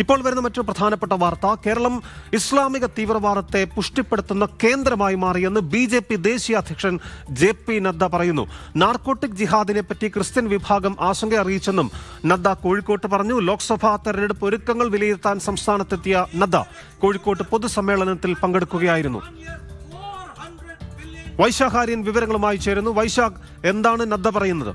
ഇപ്പോൾ വരുന്ന മറ്റൊരു പ്രധാനപ്പെട്ട വാർത്ത കേരളം ഇസ്ലാമിക തീവ്രവാദത്തെ പുഷ്ടിപ്പെടുത്തുന്ന കേന്ദ്രമായി മാറിയെന്ന് ബി ജെ പി ദേശീയ അധ്യക്ഷൻ ജെ പി നദ്ദ പറയുന്നു നാർക്കോട്ടിക് ജിഹാദിനെ പറ്റി ക്രിസ്ത്യൻ വിഭാഗം ആശങ്ക അറിയിച്ചെന്നും നദ്ദ കോഴിക്കോട്ട് പറഞ്ഞു ലോക്സഭാ തെരഞ്ഞെടുപ്പ് ഒരുക്കങ്ങൾ വിലയിരുത്താൻ സംസ്ഥാനത്തെത്തിയ നദ്ദ കോഴിക്കോട്ട് പൊതുസമ്മേളനത്തിൽ പങ്കെടുക്കുകയായിരുന്നു വൈശാഖാര്യൻ വിവരങ്ങളുമായി ചേരുന്നു വൈശാഖ് എന്താണ് നദ്ദ പറയുന്നത്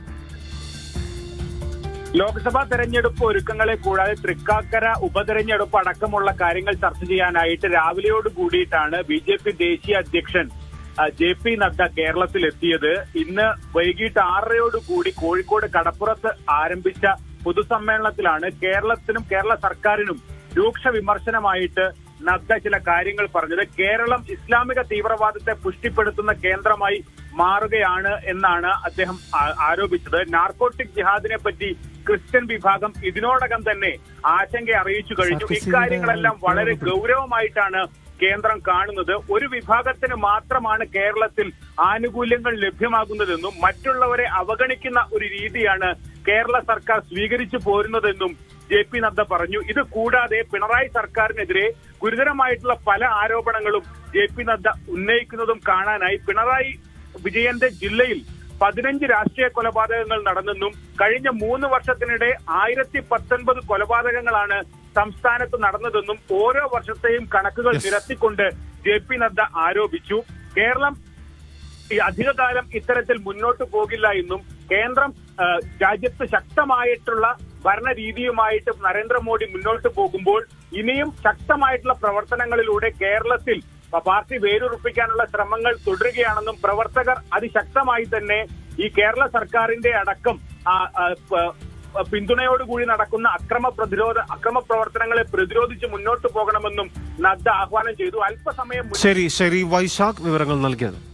ലോക്സഭാ തെരഞ്ഞെടുപ്പ് ഒരുക്കങ്ങളെ കൂടാതെ തൃക്കാക്കര ഉപതെരഞ്ഞെടുപ്പ് അടക്കമുള്ള കാര്യങ്ങൾ ചർച്ച ചെയ്യാനായിട്ട് രാവിലെയോട് കൂടിയിട്ടാണ് ബി ജെ പി ദേശീയ അധ്യക്ഷൻ ആ, ജെ പി നദ്ദ കേരളത്തിൽ എത്തിയത് ഇന്ന് വൈകിട്ട് ആറരയോട് കൂടി കോഴിക്കോട് കടപ്പുറത്ത് ആരംഭിച്ച പൊതുസമ്മേളനത്തിലാണ് കേരളത്തിനും കേരള സർക്കാരിനും രൂക്ഷ വിമർശനമായിട്ട് നദ്ദ ചില കാര്യങ്ങൾ പറഞ്ഞത് കേരളം ഇസ്ലാമിക തീവ്രവാദത്തെ പുഷ്ടിപ്പെടുത്തുന്ന കേന്ദ്രമായി മാറുകയാണ് എന്നാണ് അദ്ദേഹം ആ- ആരോപിച്ചത് നാർക്കോട്ടിക് ജിഹാദിനെ പറ്റി ക്രിസ്ത്യൻ വിഭാഗം ഇതിനോടകം തന്നെ ആശങ്ക അറിയിച്ചു കഴിഞ്ഞു ഇക്കാര്യങ്ങളെല്ലാം വളരെ ഗൗരവമായിട്ടാണ് കേന്ദ്രം കാണുന്നത് ഒരു വിഭാഗത്തിന് മാത്രമാണ് കേരളത്തിൽ ആനുകൂല്യങ്ങൾ ലഭ്യമാകുന്നതെന്നും മറ്റുള്ളവരെ അവഗണിക്കുന്ന ഒരു രീതിയാണ് കേരള സർക്കാർ സ്വീകരിച്ചു പോരുന്നതെന്നും ജെ പി നദ്ദ പറഞ്ഞു ഇത് കൂടാതെ പിണറായി സർക്കാരിനെതിരെ ഗുരുതരമായിട്ടുള്ള പല ആരോപണങ്ങളും ജെ പി നദ്ദ ഉന്നയിക്കുന്നതും കാണാനായി പിണറായി വിജയന്റെ ജില്ലയിൽ പതിനഞ്ച് രാഷ്ട്രീയ കൊലപാതകങ്ങൾ നടന്നെന്നും കഴിഞ്ഞ മൂന്ന് വർഷത്തിനിടെ ആയിരത്തി പത്തൊൻപത് കൊലപാതകങ്ങളാണ് സംസ്ഥാനത്ത് നടന്നതെന്നും ഓരോ വർഷത്തെയും കണക്കുകൾ Yes. നിരത്തിക്കൊണ്ട് ജെ പി നദ്ദ ആരോപിച്ചു കേരളം ഈ അധികകാലം ഇത്തരത്തിൽ മുന്നോട്ട് പോകില്ല എന്നും കേന്ദ്രം ആ, രാജ്യത്ത് ശക്തമായിട്ടുള്ള ഭരണരീതിയുമായിട്ട് നരേന്ദ്രമോദി മുന്നോട്ട് പോകുമ്പോൾ ഇനിയും ശക്തമായിട്ടുള്ള പ്രവർത്തനങ്ങളിലൂടെ കേരളത്തിൽ പാർട്ടി വേരുറപ്പിക്കാനുള്ള ശ്രമങ്ങൾ തുടരുകയാണെന്നും പ്രവർത്തകർ അതിശക്തമായി തന്നെ ഈ കേരള സർക്കാരിന്റെ അടക്കം ആ, ആ, പ- പിന്തുണയോടുകൂടി നടക്കുന്ന അക്രമ പ്രതിരോധ അക്രമ പ്രവർത്തനങ്ങളെ പ്രതിരോധിച്ച് മുന്നോട്ട് പോകണമെന്നും നദ്ദ ആഹ്വാനം ചെയ്തു അല്പസമയം മുൻപ് ശരി ശരി വൈശാഖ് വിവരങ്ങൾ നൽകിയത്